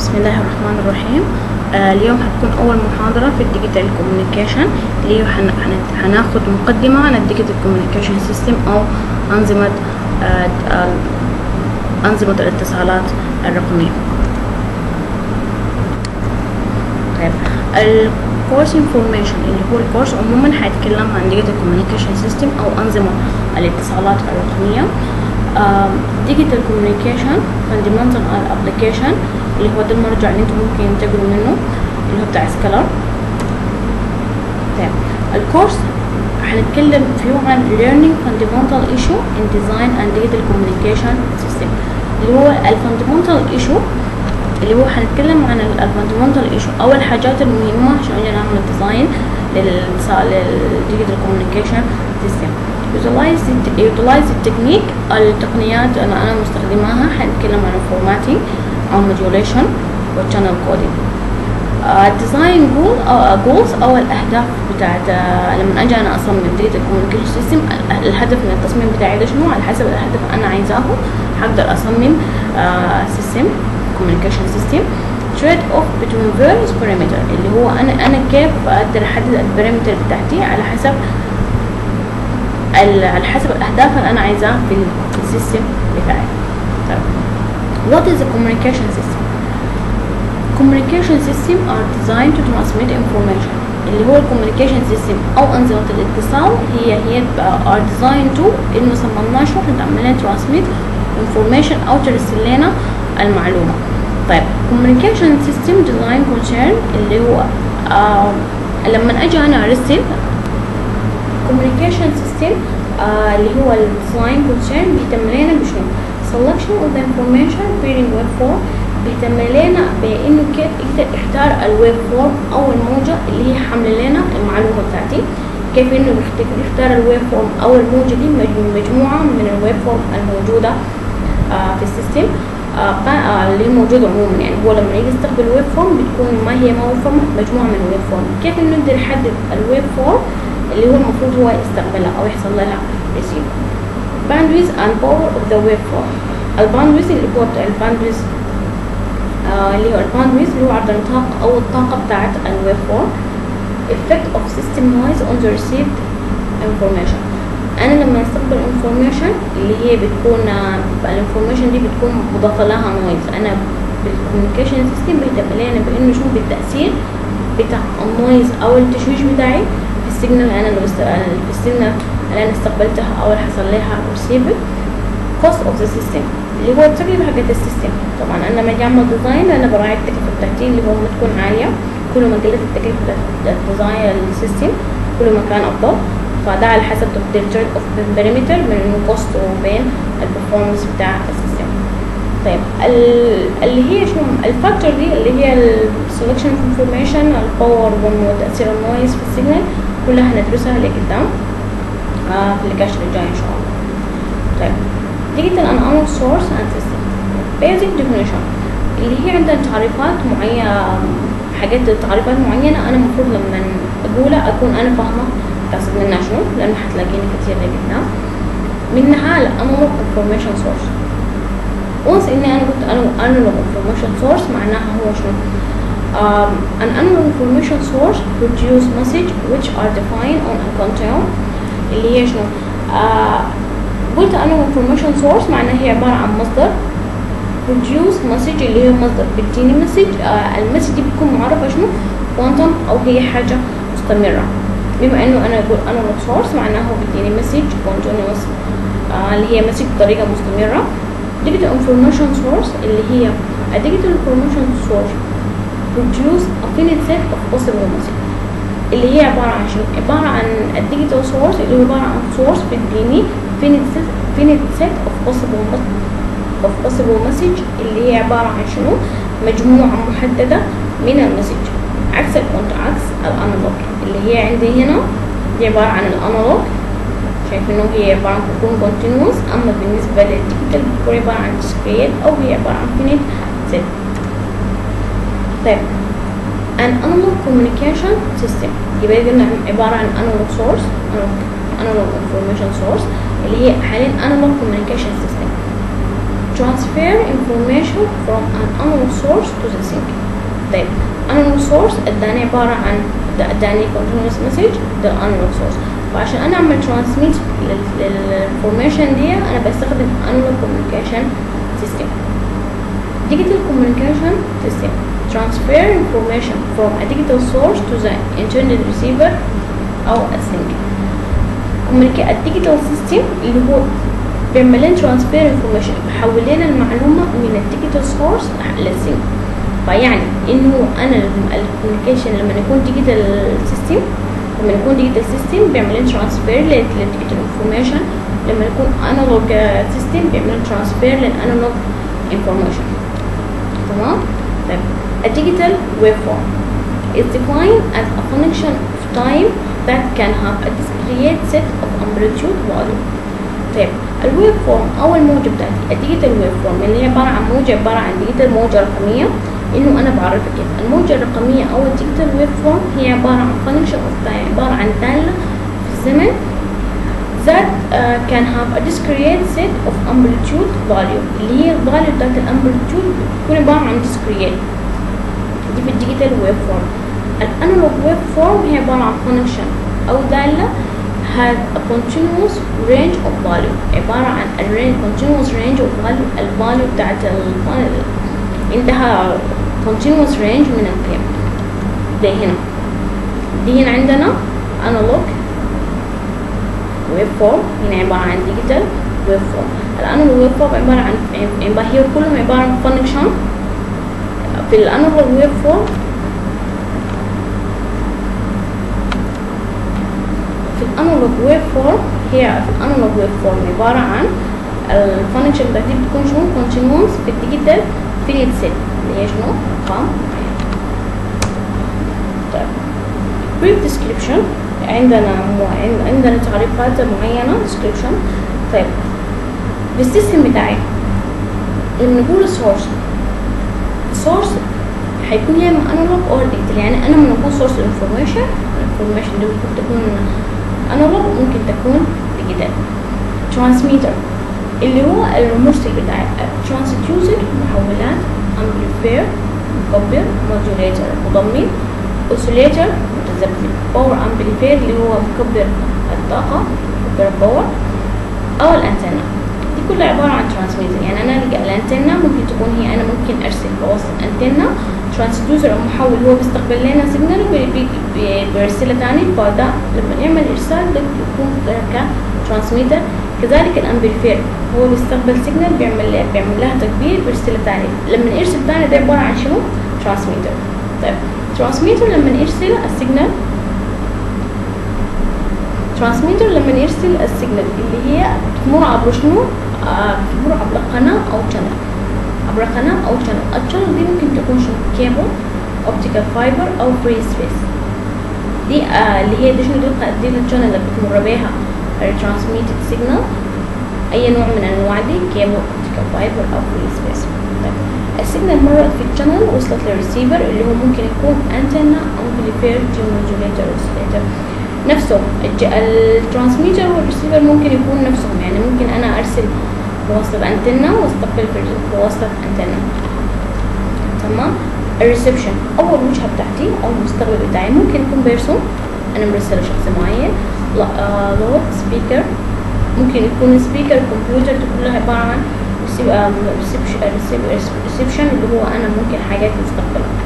بسم الله الرحمن الرحيم آه اليوم هتكون أول محاضرة في الديجيتال كوميونيكيشن اللي هي هن- هن- هناخد مقدمة عن الديجيتال كوميونيكيشن سيستم أو أنظمة آه آه، أنظمة الاتصالات الرقمية طيب الكورس انفورميشن اللي هو الكورس عموما هيتكلم عن ديجيتال كوميونيكيشن سيستم او انظمه الاتصالات الرقميه ديجيتال كوميونيكيشن فاندمنتال ابلكيشن اللي هو ده المرجع اللي انتم ممكن تقروا منه اللي هو بتاع سكالر طيب الكورس هنتكلم فيه عن learning fundamental issue in design and digital communication system اللي هو الفاندمنتال issue اللي هو هنتكلم عن الفاندمنتال ايشو او الحاجات المهمه عشان نجي نعمل ديزاين للديجيتال كوميونيكيشن سيستم يوتلايز يوتلايز التكنيك التقنيات اللي انا مستخدماها هنتكلم عن الفورماتينج او موديوليشن والشانل كودينج الديزاين جول او جولز او الاهداف بتاعت آه، لما اجي انا اصمم ديجيتال كوميونيكيشن سيستم الهدف من التصميم بتاعي ده شنو على حسب الهدف اللي انا عايزاه هقدر اصمم سيستم كوميونيكيشن سيستم تريد اوف بتوين فيريوس بارامتر اللي هو انا انا كيف اقدر احدد البارامتر بتاعتي على حسب ال- على حسب الاهداف اللي انا عايزاها في السيستم بتاعي طيب what is a communication system communication system are designed to transmit information اللي هو الكوميونيكيشن سيستم او انظمه الاتصال هي هي بتبقى are designed to انه صممناها شو عشان تعمل لنا transmit information او ترسل لنا المعلومه طيب communication system design concern اللي هو آه لما اجي انا ارسل communication system آه اللي هو الديزاين concern بيتم لنا بشنو selection of the information bearing web form بيتم لنا بانه كيف يقدر يختار الويب فورم او الموجة اللي هي حاملة لنا المعلومة بتاعتي كيف انه بيخت- بيختار الويب فورم او الموجة دي مج- مجموعة من الويب فورم الموجودة آه في السيستم آه قا- آه اللي هي موجودة عموما يعني هو لما يجي يستقبل ويب فورم بتكون ما هي ويب فورم مجموعة من الويب فورم كيف انه يقدر يحدد الويب فورم اللي هو المفروض هو يستقبلها او يحصل لها ريسيف boundaries and power of the web form الباندويز اللي هو بتاع الباندويز آه اللي هو الباندويز اللي هو عرض النطاق او الطاقة بتاعت الويب فورم effect of system noise on the received information انا لما استقبل information اللي هي بتكون الانفورميشن دي بتكون مضافة لها noise انا بالكوميونيكيشن سيستم بيتم لنا بانه شو بالتأثير بتاع النويز او التشويش بتاعي في السيجنال اللي انا لو است... في السيجنال اللي انا استقبلتها او اللي حصل لها ريسيفد cost of the system اللي هو التكلفة حقت السيستم طبعا انا لما اجي اعمل ديزاين انا براعي التكلفة بتاعتي اللي هو ما تكون عالية كل ما قلت التكلفة بتاعت الديزاين السيستم كل ما كان افضل فده على حسب تقدير تريد اوف بارامتر من كوست وبين البرفورمانس بتاع السيستم طيب ال- اللي هي شنو الفاكتور دي اللي هي السلكشن اوف انفورميشن الباور وتاثير النويز في السيجنال كلها هندرسها لقدام آه في اللقاش اللي جاي ان شاء الله طيب digital and analog source and system basic definition اللي هي عندنا تعريفات معينة حاجات تعريفات معينة أنا المفروض لما أقولها أكون أنا فاهمة قصد منها شنو لأنه حتلاقيني كتير لقدام منها الانالوج انفورميشن سورس once اني انا قلت analog information source معناها هو شنو um, an analog information source produce message which are defined on a continuum اللي هي شنو آه قلت analog information source معناها هي عبارة عن مصدر produce message اللي هي مصدر بتديني مسج آه المسج دي بتكون معرفة شنو quantum أو هي حاجة مستمرة بما انه انا اقول analog source معناها هو بيديني مسج continuous آه اللي هي مسج بطريقة مستمرة digital information source اللي هي a digital information source produce a finite set of possible message اللي هي عبارة عن شنو؟ عبارة عن الديجيتال سورس اللي هو عبارة عن سورس بتديني finite set finite set of possible mes- of possible message اللي هي عبارة عن شنو؟ مجموعة محددة من المسج عكس الكونت عكس الانالوج اللي هي عندي هنا دي عبارة عن الانالوج شايف انه هي عبارة عن تكون continuous اما بالنسبة للديجيتال بتكون عبارة عن discrete او هي عبارة عن finite set طيب an analog communication system يبقى قلنا عبارة عن analog source analog, analog information source اللي هي حاليا analog communication system transfer information from an unknown source to the sink طيب unknown source اداني عبارة عن ده اداني continuous message ده unknown source وعشان انا اعمل transmit للانفورميشن دي انا بستخدم analog communication system digital communication system transfer information from a digital source to the intended receiver او a sink communica- الديجيتال سيستم اللي هو بيعمل لنا ترانسفير انفورميشن بحول لنا المعلومه من الديجيتال سورس للسينك فيعني انه انا الكوميونيكيشن لما يكون ديجيتال سيستم لما يكون ديجيتال سيستم بيعمل لنا ترانسفير للديجيتال انفورميشن لما يكون انالوج سيستم بيعمل لنا ترانسفير للانالوج انفورميشن تمام طيب a digital waveform is defined as a function of time that can have a discrete set of amplitude value طيب الويف فورم او الموجه بتاعتي الديجيتال ويف فورم اللي هي عباره عن موجه عباره عن ديجيتال موجه رقميه انه انا بعرفها كيف الموجه الرقميه او الديجيتال ويف فورم هي عباره عن function of time عباره عن داله في الزمن that uh, can have a discrete set of amplitude value اللي هي الفاليو بتاعت الامبليتيود بتكون عباره عن discrete دي في الديجيتال ويف فورم الانالوج ويف فورم هي عباره عن function او داله has a continuous range of value عبارة عن a range continuous range of value الفاليو بتاعت ال عندها continuous range من القيم دي هنا دي هنا عندنا analog waveform هنا عبارة عن digital waveform الانالوج waveform عبارة عن عبارة هي كلهم عبارة عن function في الانالوج waveform في الانالوج ويف فورم هي في الانالوج ويف فورم عبارة عن الفانكشن بتاعتي بتكون شنو كونتينوس في الديجيتال فينيت سيت اللي هي شنو ارقام طيب brief description عندنا مو... عندنا تعريفات معينة description طيب بالسيستم بتاعي لما نقول source source هيكون يا اما انالوج او ديجيتال يعني انا لما اقول source information information دي ممكن تكون انالوج ممكن تكون ديجيتال ترانسميتر اللي هو المرسل بتاعي ترانسديوسر محولات امبليفير مكبر موديوليتر مضمن اوسيليتر متذبذب باور امبليفير اللي هو مكبر الطاقة مكبر الباور او الانتنة دي كلها عبارة عن ترانسميتر يعني انا الانتنة ممكن تكون هي انا ممكن ارسل بوصل انتنة ترانسديوسر او محول هو بيستقبل لنا سيجنال وبيرسلها تاني فده لما يعمل ارسال ده بيكون كترانسميتر كذلك الامبليفير هو بيستقبل سيجنال بيعمل لها بيعمل لها تكبير بيرسلها تاني لما يرسل تاني ده عبارة عن شنو؟ ترانسميتر طيب ترانسميتر لما يرسل السيجنال ترانسميتر لما يرسل السيجنال اللي هي بتمر عبر شنو؟ آه بتمر عبر قناة أو شانل عبر قناة أو شانل الشانل دي ممكن تكون شنو؟ كيبل اوبتيكال فايبر أو فري سبيس دي آه اللي هي دي شنو دي, دي الشانل اللي بتمر بيها الترانسميتد سيجنال أي نوع من أنواع دي كيبل اوبتيكال فايبر أو فري سبيس طيب السيجنال مرت في الشانل وصلت للريسيفر اللي هو ممكن يكون انتنا امبليفير موديوليتر اوسيليتر نفسهم الترانسميتر والريسيفر ممكن يكون نفسهم يعني ممكن انا ارسل بواسطة انتنا واستقبل بواسطة انتنا تمام الريسبشن اول وجهة بتاعتي او المستقبل بتاعي ممكن يكون بيرسون انا مرسله شخص معين لود سبيكر ممكن يكون سبيكر كمبيوتر دي كلها عبارة عن ريسبشن اللي هو انا ممكن حاجات مستقبلها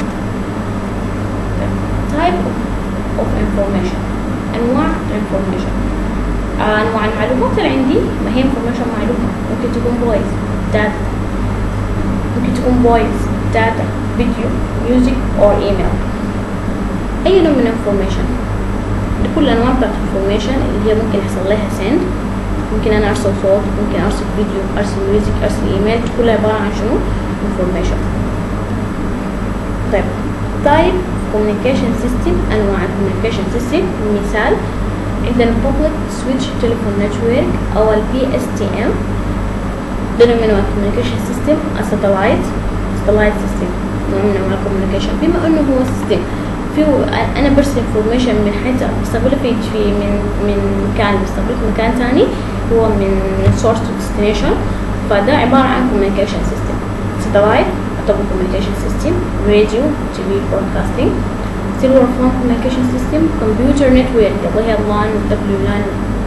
type of information انواع الانفورميشن انواع المعلومات اللي عندي ما هي انفورميشن معلومه ممكن تكون فويس داتا ممكن تكون فويس داتا فيديو ميوزك او ايميل اي نوع من الانفورميشن دي كل انواع بتاعت الانفورميشن اللي هي ممكن يحصل لها سند ممكن انا ارسل صوت ممكن ارسل فيديو ارسل ميوزك ارسل ايميل كلها عباره عن شنو انفورميشن طيب طيب communication system انواع communication system مثال عندنا public switch telephone network او ال PSTN ده نوع من انواع communication system a satellite satellite system نوع من انواع communication بما انه هو system في انا برسل انفورميشن من حته بستقبله في في من من مكان بستقبله في مكان تاني هو من من source to destination فده عبارة عن communication system satellite atomic communication system radio TV broadcasting cellular phone communication system computer network اللي هي LAN WLAN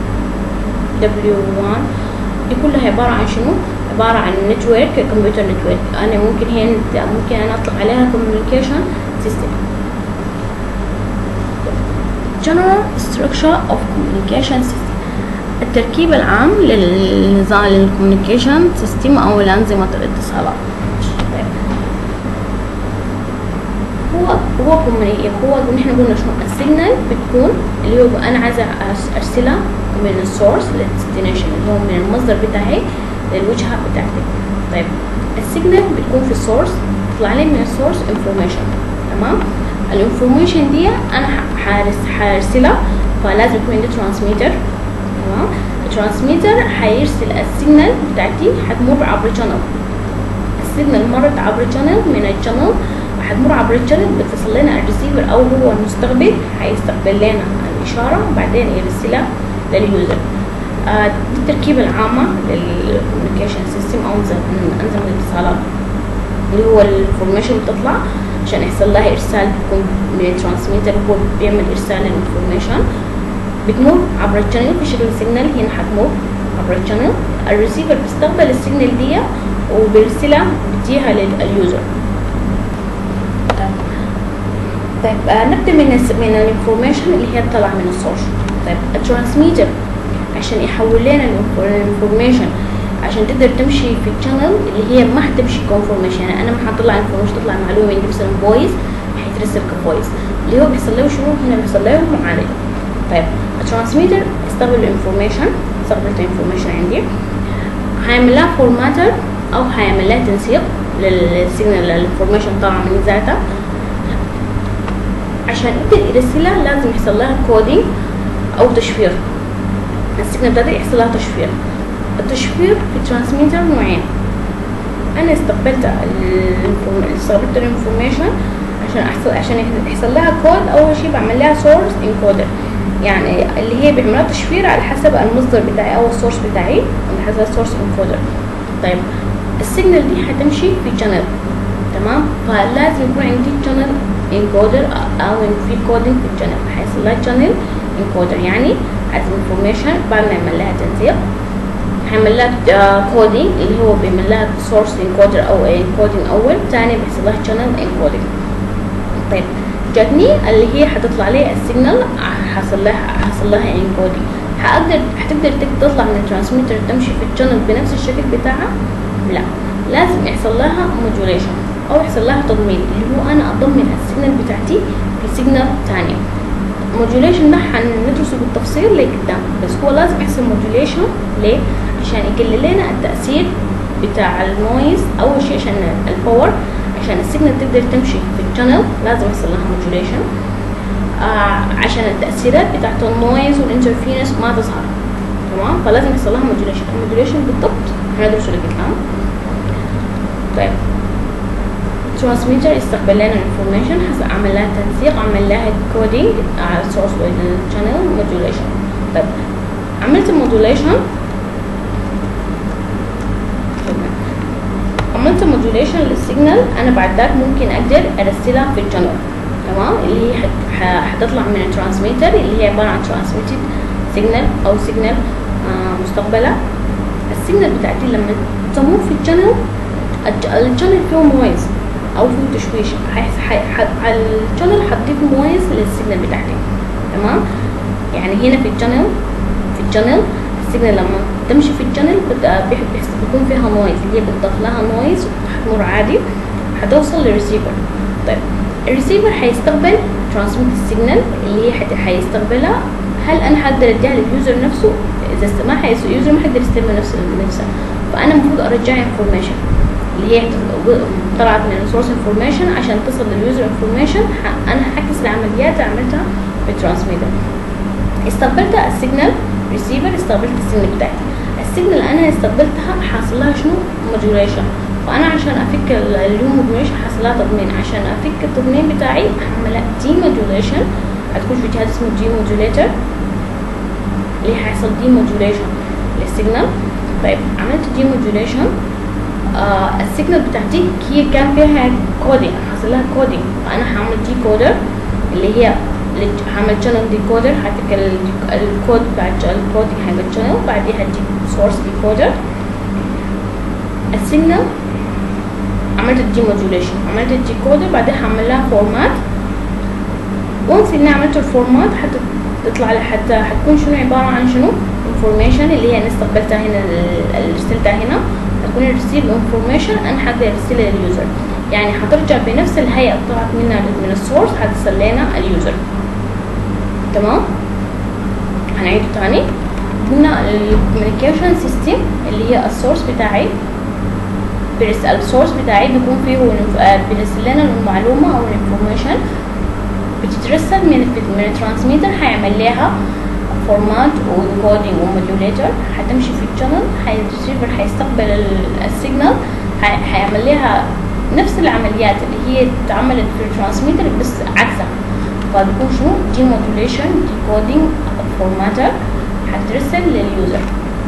W1 دي كلها عبارة عن شنو؟ عبارة عن نتورك كمبيوتر نتورك أنا ممكن هي ممكن أنا أطلق عليها communication system general structure of communication system التركيب العام للنظام للكوميونيكيشن سيستم أو لأنظمة الاتصالات طيب. هو هو كومني- هو نحن قلنا شنو السيجنال بتكون اللي هو انا عايزه أرس- ارسلها من السورس للديستنيشن اللي هو من المصدر بتاعي للوجهه بتاعتي طيب السيجنال بتكون في السورس تطلع لي من السورس انفورميشن تمام الانفورميشن دي انا ح- حارس حارسلها فلازم يكون عندي ترانسميتر تمام الترانسميتر حيرسل السيجنال بتاعتي حتمر عبر channel السيجنال مرت عبر channel من الشانل هتمر عبر الشانل بتصل لنا الريسيفر او هو المستقبل هيستقبل لنا الاشاره وبعدين يرسلها لليوزر آه دي التركيبه العامه للكوميونيكيشن سيستم او انظمه أنظمة الاتصالات اللي هو الانفورميشن بتطلع عشان يحصل لها ارسال بيكون من الترانسميتر هو بيعمل ارسال للانفورميشن بتمر عبر الشانل في شكل سيجنال هنا هتمر عبر الشانل الريسيفر بيستقبل السيجنال دي وبيرسلها بديها لليوزر طيب آه نبدا من الس- من الانفورميشن اللي هي طالعه من السورس طيب الترانسميتر عشان يحول لنا الانفورميشن عشان تقدر تمشي في الشانل اللي هي ما حتمشي كونفورميشن يعني انا ما حطلع انفورميشن تطلع معلومه عندي مثلا فويس حيترسل كفويس اللي هو بيحصل له شنو هنا بيحصل له معالجه طيب الترانسميتر يستقبل الانفورميشن يستقبل الانفورميشن عندي هيعمل لها فورماتر او هيعمل لها تنسيق للسيجنال الانفورميشن طالعه من ذاتها عشان يقدر يرسلها لازم يحصل لها كودينج او تشفير السيجنال بتاعتي يحصل لها تشفير التشفير في الترانسميتر نوعين انا استقبلت ال- استقبلت الانفورميشن عشان احصل عشان يحصل لها كود اول شيء بعمل لها سورس انكودر يعني اللي هي بيعمل لها تشفير على حسب المصدر بتاعي او السورس بتاعي على حسب السورس انكودر طيب السيجنال دي هتمشي في channel تمام فلازم يكون عندي channel encoder او إن في كودينج في الشانل هيحصل لها channel encoder يعني عايز انفورميشن بعد ما يعمل لها تنسيق هيعمل لها كودينج اللي هو بيعمل لها سورس انكودر او انكودينج اول تاني بيحصل لها channel encoding طيب جاتني اللي هي هتطلع لي السيجنال حصل لها حصل لها انكودينج هقدر هتقدر تك- تطلع من الترانسميتر تمشي في الشانل بنفس الشكل بتاعها لا لازم يحصل لها مودوليشن او يحصل لها تضمين اللي هو انا اضمن السيجنال بتاعتي في سيجنال تانية مودوليشن ده هندرسه بالتفصيل لقدام بس هو لازم يحصل مودوليشن ليه عشان يقلل لنا التاثير بتاع النويز اول شيء عشان الباور عشان السيجنال تقدر تمشي في الشانل لازم يحصل لها مودوليشن آه عشان التاثيرات بتاعت النويز والانترفيرنس ما تظهر تمام فلازم يحصل لها مودوليشن المودوليشن بالضبط هندرسه لقدام طيب ترانسميتر يستقبل لنا الانفورميشن عمل لها تنسيق عمل لها كودينج على السورس والشانل مودوليشن طيب عملت المودوليشن عملت مودوليشن للسيجنال انا بعد ذاك ممكن اقدر ارسلها في الشانل تمام اللي هي حت- ح- حتطلع من الترانسميتر اللي هي عباره عن ترانسميتد سيجنال او سيجنال آه مستقبله السيجنال بتاعتي لما تمر في الشانل الشانل فيه نويز او فيه تشويش هيحس- حي- ح- الشانل هتضيف نويز للسيجنال بتاعتي تمام يعني هنا في الشانل في الشانل السيجنال لما تمشي في الشانل بت- بيح- بيحس- بيكون فيها نويز اللي هي بتضاف لها نويز هتمر عادي هتوصل للريسيفر طيب الريسيفر هيستقبل ترانسميت السيجنال اللي هي حت- هيستقبلها هل انا هقدر اديها لليوزر نفسه اذا استمع اليوزر ما هيقدر يستلم نفسه نفسه فانا المفروض ارجع انفورميشن اللي هي طلعت من السورس انفورميشن عشان تصل لليوزر انفورميشن انا هعكس العمليات اللي عملتها بالترانسميتر استقبلت السيجنال ريسيفر استقبلت السيجنال بتاعتي السيجنال اللي انا استقبلتها حاصل لها شنو موديوليشن فانا عشان افك ال- اللي هو موديوليشن حاصل لها تضمين عشان افك التضمين بتاعي هعمل دي موديوليشن هتكون في جهاز اسمه دي موديوليتر اللي هيحصل دي موديوليشن للسيجنال طيب عملت دي موديوليشن آه السيجنال بتاعتي هي كان فيها كودينج حصل لها كودينج فانا هعمل دي كودر اللي هي هعمل channel decoder هعطيك الكود بعد الكودينج حق الشانل بعديها هديك source decoder السيجنال عملت الدي موديوليشن عملت الديكودر بعدين هعمل لها فورمات وانس اني عملت الفورمات حتى تطلع لي حتى حتكون شنو عبارة عن شنو انفورميشن اللي هي انا استقبلتها هنا اللي رسلتها هنا تكون الرسيل انفورميشن انا حقدر ارسلها لليوزر يعني حترجع بنفس الهيئة طلعت منها من السورس حتصل لنا اليوزر تمام هنعيده تاني قلنا الكوميونيكيشن سيستم اللي هي السورس بتاعي برس السورس بتاعي بيكون فيه بيرسل لنا المعلومة او الانفورميشن بتترسل من من الترانسميتر هيعمل لها فورمات وكودينج وموديوليتر هتمشي في الشانل الريسيفر هيستقبل السيجنال هيعمل لها نفس العمليات اللي هي اتعملت في الترانسميتر بس عكسها فبيكون شنو دي موديوليشن دي كودينج فورماتر هترسل لليوزر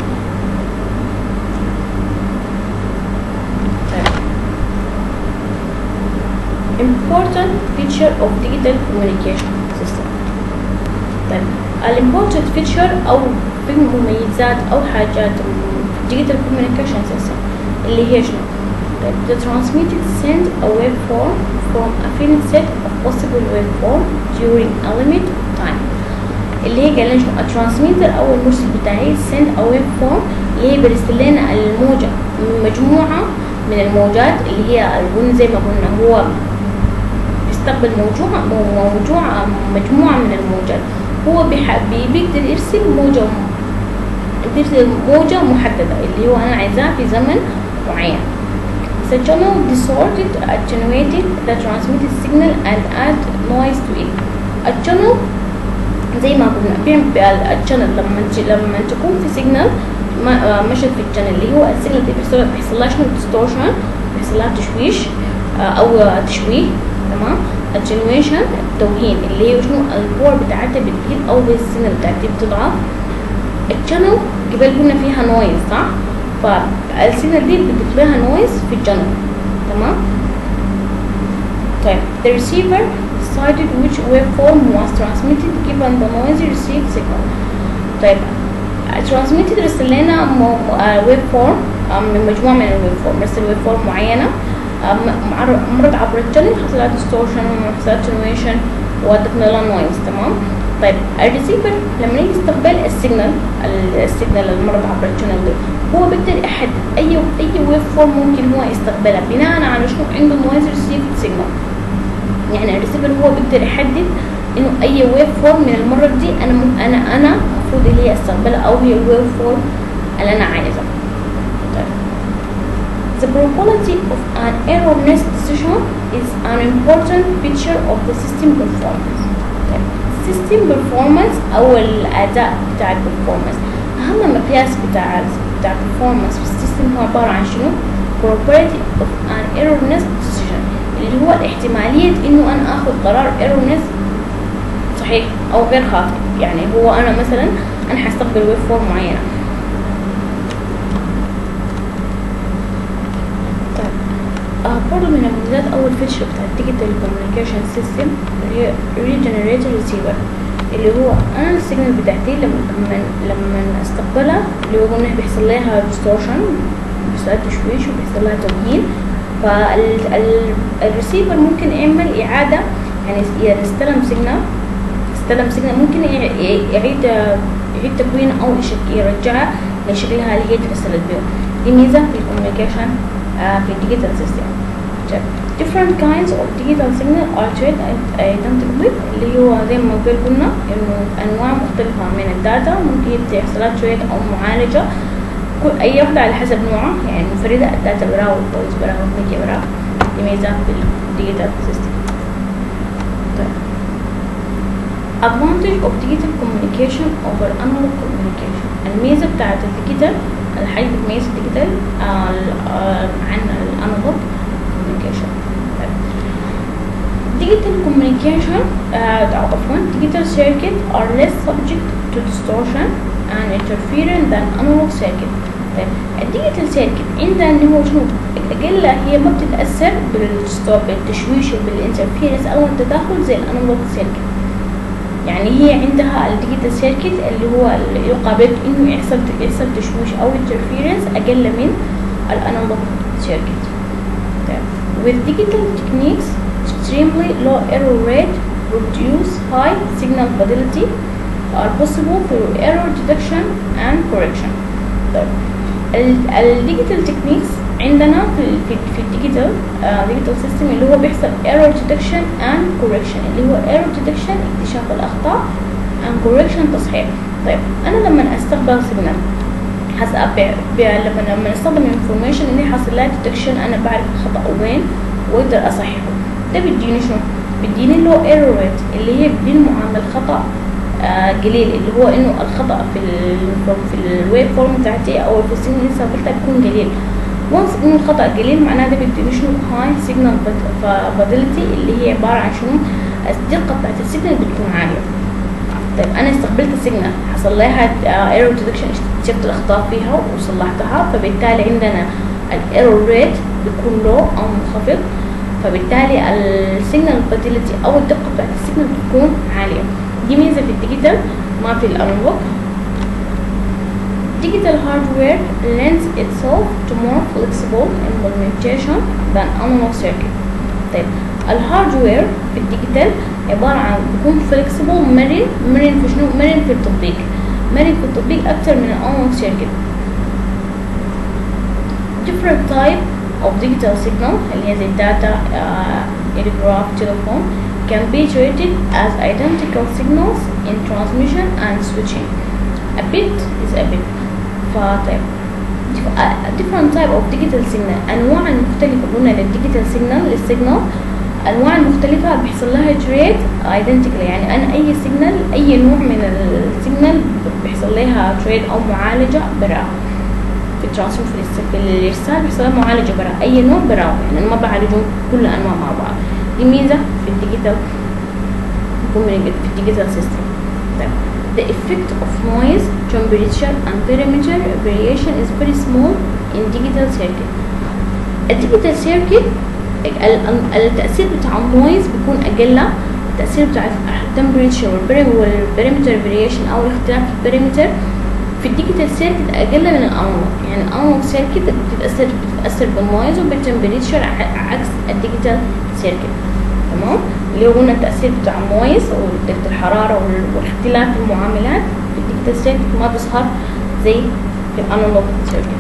important feature of digital communication system طيب الامبورتنت فيتشر او في مميزات او حاجات digital communication system اللي هي شنو طيب the transmitted send a waveform from a finite set of possible waveform during a limit of time اللي هي قال شنو الترانسميتر او المرسل بتاعي send a waveform اللي هي بيرسل لنا الموجة مجموعة من الموجات اللي هي قلنا زي ما قلنا هو بيستقبل موجوعة موجوعة مجموعة من الموجات هو بيقدر يرسل موجة بيرسل موجة محددة اللي هو أنا عايزاها في زمن معين The channel distorted attenuated the transmitted signal and add noise to it. الchannel زي ما قلنا بيعمل الchannel لما لما تكون في signal ما مشت في الchannel اللي هو السيجنال دي بيحصل بيحصل لها شنو distortion بيحصل لها تشويش أو تشويه تمام attenuation التوهين اللي هي شنو البور بتاعتها بتزيد او السنة بتاعتها بتضعف الشانل قبل قلنا فيها نويز صح فالسنة دي بتضيف لها نويز في الجنل تمام طيب the receiver decided which waveform was transmitted given the noisy received signal طيب transmitted رسل لنا waveform من مجموعة من الويفورم رسل waveform معينة مرت عبر الجنل حصلت ديستورشن وحصلت اتنويشن وضفنا لها نويز تمام طيب الريسيفر لما يجي يستقبل السيجنال السيجنال اللي مرت عبر الجنل دي هو بيقدر يحدد اي اي ويف فورم ممكن هو يستقبلها بناء على شنو عنده نويز ريسيف سيجنال يعني الريسيفر هو بيقدر يحدد انه اي ويف فورم من المره دي انا م... انا انا المفروض اللي هي استقبلها او هي الويف فورم اللي انا عايزها The probability of an erroneous decision is an important feature of the system performance. System performance أو الأداء بتاع البرفورمانس أهم مقياس بتاع بتاع performance في السيستم هو عبارة عن شنو؟ probability of an erroneous decision اللي هو الاحتمالية إنه أنا آخذ قرار erroneous صحيح أو غير خاطئ يعني هو أنا مثلا أنا حستقبل ويف فورم معينة آه برضه من المميزات أول فيتشر بتاع الديجيتال كوميونيكيشن سيستم اللي هي ريجنريتور ريسيفر اللي هو أنا السيجنال بتاعتي لما لما لما استقبلها اللي هو قلنا بيحصل لها ديستورشن بيحصل لها تشويش وبيحصل لها تمهيل فالريسيفر ممكن يعمل إعادة يعني يستلم سيجنال استلم سيجنال ممكن يعيد يعيد تكوين أو يرجعها لشكلها اللي هي اترسلت بيه دي ميزة في الكوميونيكيشن في الديجيتال سيستم different kinds of digital signal are treated identically اللي هو زي ما قبل قلنا انه انواع مختلفة من الداتا ممكن يحصل لها تريد او معالجة كل اي واحدة على حسب نوعها يعني منفردة الداتا برا والفويس برا والميديا برا دي ميزة في الديجيتال سيستم طيب advantage of digital communication over analog communication الميزة بتاعت الديجيتال الحاجة بتميز الديجيتال عن الانالوج communication digital communication uh, عفوا digital circuit are less subject to distortion and interference than analog circuit طيب الديجيتال سيركت عندها ان هو شنو اقل هي ما بتتاثر بالستوب بالتشويش وبالانترفيرنس او التداخل زي الانالوج سيركت يعني هي عندها الديجيتال سيركت اللي هو اللي يقابل انه يحصل يحصل تشويش او انترفيرنس اقل من الانالوج سيركت طيب with digital techniques extremely low error rate produce high signal fidelity are possible through error detection and correction طيب الديجيتال تكنيكس عندنا في في, في الديجيتال ديجيتال سيستم اللي هو بيحصل ايرور ديتكشن اند كوركشن اللي هو ايرور ديتكشن اكتشاف الاخطاء اند كوركشن تصحيح طيب انا لما استقبل سيجنال لما لما استخدم انفورميشن اللي حاصل لها ديتكشن انا بعرف الخطا وين واقدر اصححه ده بيديني شنو بيديني لو ايرور ريت اللي هي بتديني معامل خطا آه قليل اللي هو انه الخطا في ال في الويب فورم بتاعتي او في السيجنال اللي استقبلتها بيكون قليل وانس انه الخطا قليل معناه ده بيديني شنو هاي سيجنال فابيلتي اللي هي عباره عن شنو الدقه بتاعت السيجنال بتكون عاليه طيب انا استقبلت السيجنال حصل لها ايرور ديتكشن اكتشفت الاخطاء فيها وصلحتها فبالتالي عندنا الايرور ريت بيكون لو او منخفض فبالتالي السيجنال فابيلتي او الدقه بتاعت السيجنال بتكون عاليه دي ميزه في الديجيتال ما في الانالوج digital hardware lends itself to more flexible implementation than analog circuit طيب الهاردوير في الديجيتال عبارة عن بيكون flexible مرن مرن في شنو مرن في التطبيق مرن في التطبيق أكتر من الانالوج circuit different type of digital signal اللي هي زي data uh, telegraph telephone can be treated as identical signals in transmission and switching a bit is a bit فطيب different type of digital signal انواع المختلفة قلنا للديجيتال signal للسيجنال انواع المختلفة بيحصل لها تريد identical يعني انا اي سيجنال اي نوع من السيجنال بيحصل لها تريد او معالجة برا في الترانسفير في الارسال بيحصل لها معالجة برا اي نوع برا يعني انا ما بعالجهم كل الانواع مع بعض دي ميزة في الديجيتال في الديجيتال سيستم طيب The effect of noise, temperature and perimeter variation is very small in digital circuit. الديجيتال سيركت التأثير بتاع النويز بيكون أقل التأثير بتاع التمبريتشر والبريمتر فاريشن أو الاختلاف في البريمتر في الديجيتال سيركت أقل من الأنالوج يعني الأنالوج سيركت بتتأثر بتتأثر بالنويز وبالتمبريتشر عكس الديجيتال سيركت تمام اللي هو قلنا التأثير بتاع النويز ودرجة الحرارة واختلاف المعاملات في الديجيتال سيركت ما بيظهر زي في الانالوج سيركت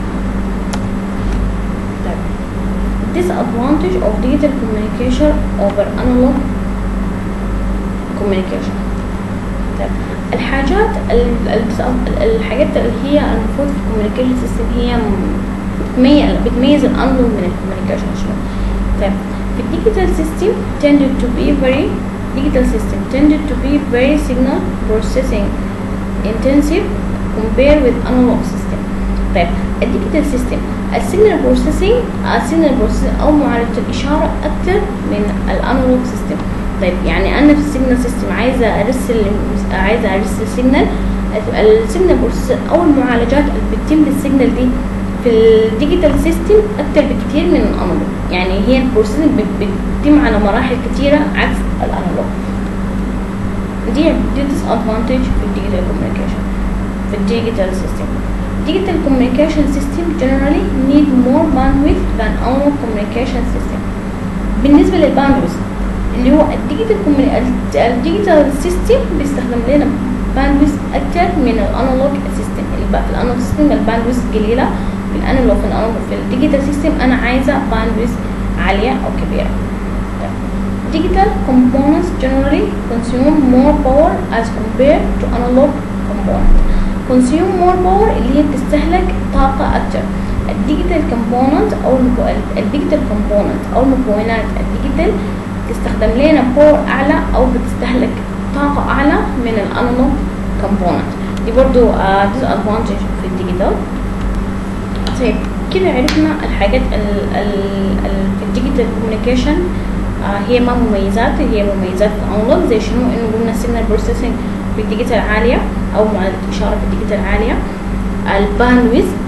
طيب disadvantage of digital communication over analog communication طيب الحاجات الحاجات اللي هي المفروض في الكوميونيكيشن سيستم هي بتميز بتميز الانالوج من الكوميونيكيشن شنو طيب The digital system tended to be very digital system tended to be very signal processing intensive compared with analog system. طيب الديجيتال سيستم السيجنال بروسيسنج السيجنال بروسيسنج او معالجة الاشارة اكتر من الانالوج سيستم طيب يعني انا في السيجنال سيستم عايزة ارسل عايزة ارسل سيجنال السيجنال بروسيسنج او المعالجات اللي بتتم للسيجنال دي في الديجيتال سيستم اكتر بكتير من الانالوج يعني هي البروسيسنج بتتم على مراحل كتيره عكس الانالوج دي دي disadvantage في الديجيتال كوميونيكيشن في الديجيتال سيستم digital communication system generally need more bandwidth than analog communication system بالنسبه للباندويث اللي هو الديجيتال الديجيتال سيستم بيستخدم لنا باندويث اكتر من الانالوج سيستم في الانالوج سيستم الباندويث قليله في الانالوج في الانالوج في الديجيتال سيستم انا عايزه باندويث عاليه او كبيره digital components generally consume more power as compared to analog components consume more power اللي هي بتستهلك طاقة أكتر الديجيتال كومبوننت أو الديجيتال كومبوننت أو المكونات الديجيتال تستخدم لنا باور أعلى أو بتستهلك طاقة أعلى من الأنالوج كومبوننت دي برضو disadvantage في الديجيتال طيب كده عرفنا الحاجات ال ال ال في الديجيتال كوميونيكيشن آه هي ما مميزات هي مميزات الانالوج زي شنو انه قلنا السيجنال بروسيسنج في الديجيتال عاليه او معالجه الاشاره في الديجيتال عاليه الباندويث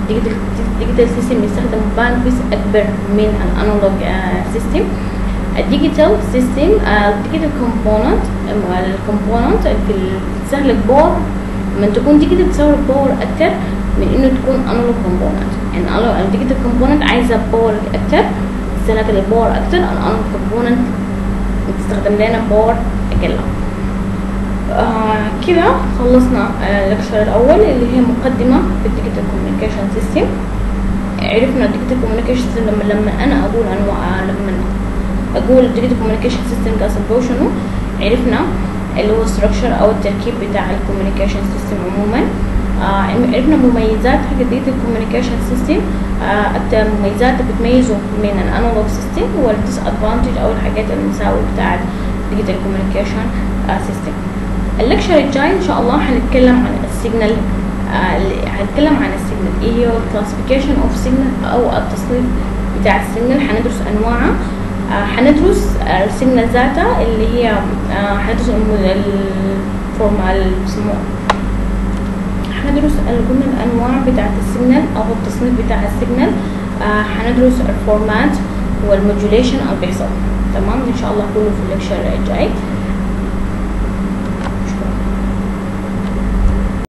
الديجيتال سيستم يستخدم باندويث اكبر من الانالوج سيستم الديجيتال سيستم الديجيتال كومبوننت الكومبوننت اللي بتستهلك باور لما تكون ديجيتال بتستهلك باور اكتر من انه تكون انالوج كومبوننت يعني الديجيتال كومبوننت عايزه باور اكتر تستهلك الباور اكتر الانالوج كومبوننت بتستخدم لنا باور اقل آه كده خلصنا اللكشر الاول اللي هي مقدمه في الديجيتال كوميونيكيشن سيستم عرفنا الديجيتال كوميونيكيشن سيستم لما لما انا اقول انواع لما اقول الديجيتال كوميونيكيشن سيستم كاسبه شنو عرفنا اللي هو structure او التركيب بتاع الكوميونيكيشن سيستم عموما آه عرفنا مميزات حق الديجيتال كوميونيكيشن سيستم آه المميزات اللي بتميزه من الانالوج سيستم والديس ادفانتج او الحاجات المساوئ بتاعت الديجيتال كوميونيكيشن سيستم اللكشر الجاي ان شاء الله هنتكلم عن السيجنال آه هنتكلم عن السيجنال ايه هو الكلاسيفيكيشن اوف سيجنال او التصنيف بتاع السيجنال هندرس انواعها آه هندرس السيجنال ذاتها اللي هي آه هندرس الفورم بيسموها هندرس قلنا الانواع بتاعت السيجنال او التصنيف بتاع السيجنال هندرس الفورمات والموديوليشن اللي بيحصل تمام ان شاء الله كله في الليكشر الجاي